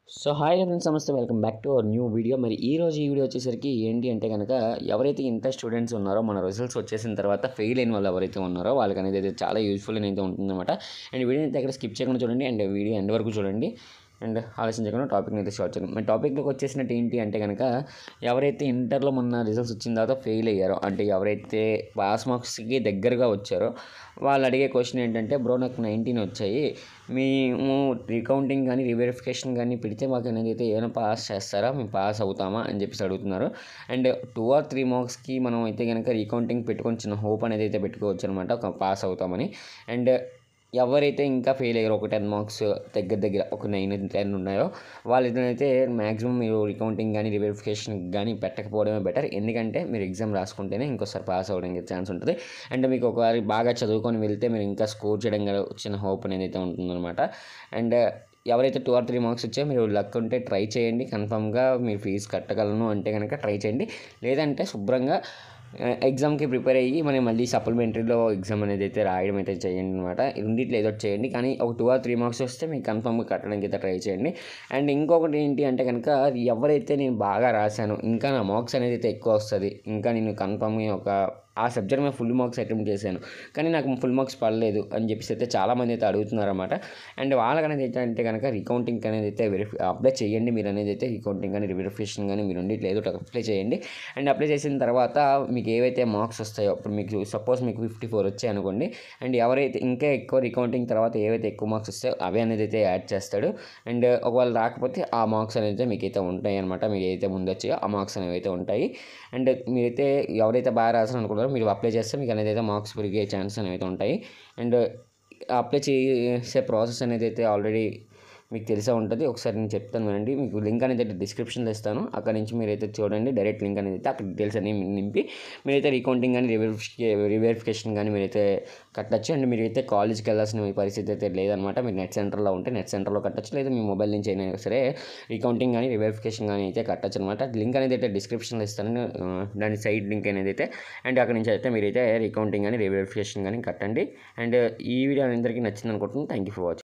so hi friends నమస్తే welcome back to our new video మరి ఈ రోజు ఈ వీడియో వచ్చేసరికి ఏంటి అంటే కనుక ఎవరైతే ఇంటర్ స్టూడెంట్స్ ఉన్నారో మన రిజల్ట్స్ వచ్చేసిన తర్వాత ఫెయిల్ అయిన వాళ్ళు ఎవరైతే ఉన్నారో వాళ్ళకి అనేది అయితే చాలా యూస్ఫుల్ అయితే ఉంటుందన్నమాట అండ్ వీడియో అయితే ఎక్కడ స్కిప్ చేయకుండా చూడండి అండ్ వీడియో ఎండ్ వరకు చూడండి అండ్ ఆలోచించకుండా టాపిక్ని అయితే షార్ట్ చేయండి మన టాపిక్లోకి వచ్చేసినట్టు ఏంటి అంటే కనుక ఎవరైతే ఇంటర్లో మొన్న రిజల్ట్స్ వచ్చిన తర్వాత ఫెయిల్ అయ్యారో అంటే ఎవరైతే పాస్ మార్క్స్కి దగ్గరగా వచ్చారో వాళ్ళు అడిగే క్వశ్చన్ ఏంటంటే బ్రో నాకు నైన్టీన్ వచ్చాయి మేము రికౌంటింగ్ కానీ రీవెరిఫికేషన్ కానీ పెడితే మాకు అనేది అయితే ఏమైనా పాస్ చేస్తారా మేము పాస్ అవుతామా అని చెప్పేసి అడుగుతున్నారు అండ్ టూ ఆర్ త్రీ మార్క్స్కి మనం అయితే కనుక రీకౌంటింగ్ పెట్టుకొని చిన్న హోప్ అనేది అయితే పెట్టుకోవచ్చు అనమాట ఒక పాస్ అవుతామని అండ్ ఎవరైతే ఇంకా ఫెయిల్ అయ్యారో ఒక టెన్ మార్క్స్ దగ్గర దగ్గర ఒక నైన్ టెన్ ఉన్నాయో వాళ్ళైతే మ్యాక్సిమం మీరు రికౌంటింగ్ కానీ రివెరిఫికేషన్ కానీ పెట్టకపోవడమే బెటర్ ఎందుకంటే మీరు ఎగ్జామ్ రాసుకుంటేనే ఇంకోసారి పాస్ అవ్వడానికి ఛాన్స్ ఉంటుంది అండ్ మీకు ఒకసారి బాగా చదువుకొని వెళ్తే మీరు ఇంకా స్కోర్ చేయడం గల వచ్చిన హోప్ అనేది అయితే ఉంటుందన్నమాట అండ్ ఎవరైతే టూ ఆర్ త్రీ మార్క్స్ వచ్చాయో మీరు లక్ ఉంటే ట్రై చేయండి కన్ఫామ్గా మీరు ఫీజు కట్టగలను అంటే కనుక ట్రై చేయండి లేదంటే శుభ్రంగా ఎగ్జామ్కి ప్రిపేర్ అయ్యి మనం మళ్ళీ సప్లిమెంటరీలో ఎగ్జామ్ అనేది అయితే రాయడం అయితే చేయండి అనమాట రెండిట్లో ఏదో ఒకటి చేయండి కానీ ఒక టూ ఆర్ త్రీ మార్క్స్ వస్తే మీకు కన్ఫామ్గా కట్టడానికి అయితే ట్రై చేయండి అండ్ ఇంకొకటి ఏంటి అంటే కనుక ఎవరైతే నేను బాగా రాశాను ఇంకా నా మార్క్స్ అనేది అయితే ఎక్కువ వస్తుంది ఇంకా నేను కన్ఫామ్గా ఒక ఆ సబ్జెక్ట్ మీద ఫుల్ మార్క్స్ అటెంప్ట్ చేశాను కానీ నాకు ఫుల్ మార్క్స్ పడలేదు అని చెప్పేసి అయితే చాలామంది అయితే అడుగుతున్నారు అనమాట అండ్ వాళ్ళకి అనేది ఏంటంటే కనుక రికౌంటింగ్ అనేది అయితే వెరిఫై అప్లై చేయండి మీరు అనేది అయితే రికౌంటింగ్ కానీ వెరిఫికేషన్ కానీ మీరు ఉండి లేదు అప్లై చేయండి అండ్ అప్లై చేసిన తర్వాత మీకు ఏవైతే మార్క్స్ వస్తాయో ఇప్పుడు మీకు సపోజ్ మీకు ఫిఫ్టీ ఫోర్ వచ్చాయి అనుకోండి అండ్ ఎవరైతే ఇంకా ఎక్కువ రికౌంటింగ్ తర్వాత ఏవైతే ఎక్కువ మార్క్స్ వస్తాయో అవే అనేది అయితే యాడ్ చేస్తాడు అండ్ ఒకవేళ రాకపోతే ఆ మార్క్స్ అనేది మీకు అయితే ఉంటాయి అనమాట మీకు ఏదైతే ముందు వచ్చాయో ఆ మార్క్స్ అనేవి అయితే ఉంటాయి అండ్ మీరైతే ఎవరైతే బాగా రాసారు అనుకుంటారో మీరు అప్లై చేస్తే మీకు అనేది అయితే మార్క్స్ పెరిగే ఛాన్స్ అనేవి అయితే ఉంటాయి అండ్ అప్లై చేసే ప్రాసెస్ అనేది అయితే ఆల్రెడీ మీకు తెలిసే ఉంటుంది ఒకసారి నేను చెప్తాను వినండి మీకు లింక్ అనేది అయితే డిస్క్రిప్షన్లో ఇస్తాను అక్కడ నుంచి మీరైతే చూడండి డైరెక్ట్ లింక్ అనేది అయితే అక్కడ డీటెయిల్స్ అన్ని నింపి మీరైతే రీకౌంటింగ్ కానీ రివెరిఫికే రివెరిఫికేషన్ కానీ మీరైతే కట్టచ్చు అండ్ మీరైతే కాలేజ్కి వెళ్ళాల్సిన పరిస్థితి అయితే లేదనమాట మీరు నెట్ సెంటర్లో ఉంటే నెట్ సెంటర్లో కట్టచ్చు లేదా మీ మొబైల్ నుంచి అయినా సరే రీకౌంటింగ్ కానీ రివెరిఫికేషన్ కానీ అయితే కట్టచ్చు అనమాట లింక్ అనేది అయితే డిస్క్రిప్షన్లో ఇస్తాను దాని సైడ్ లింక్ అనేది అయితే అండ్ అక్కడ నుంచి అయితే మీరైతే రీకౌంటింగ్ కానీ రివెరిఫికేషన్ కానీ కట్టండి అండ్ ఈ వీడియో అందరికీ నచ్చింది అనుకుంటున్నాను థ్యాంక్ యూ ఫర్ వాచింగ్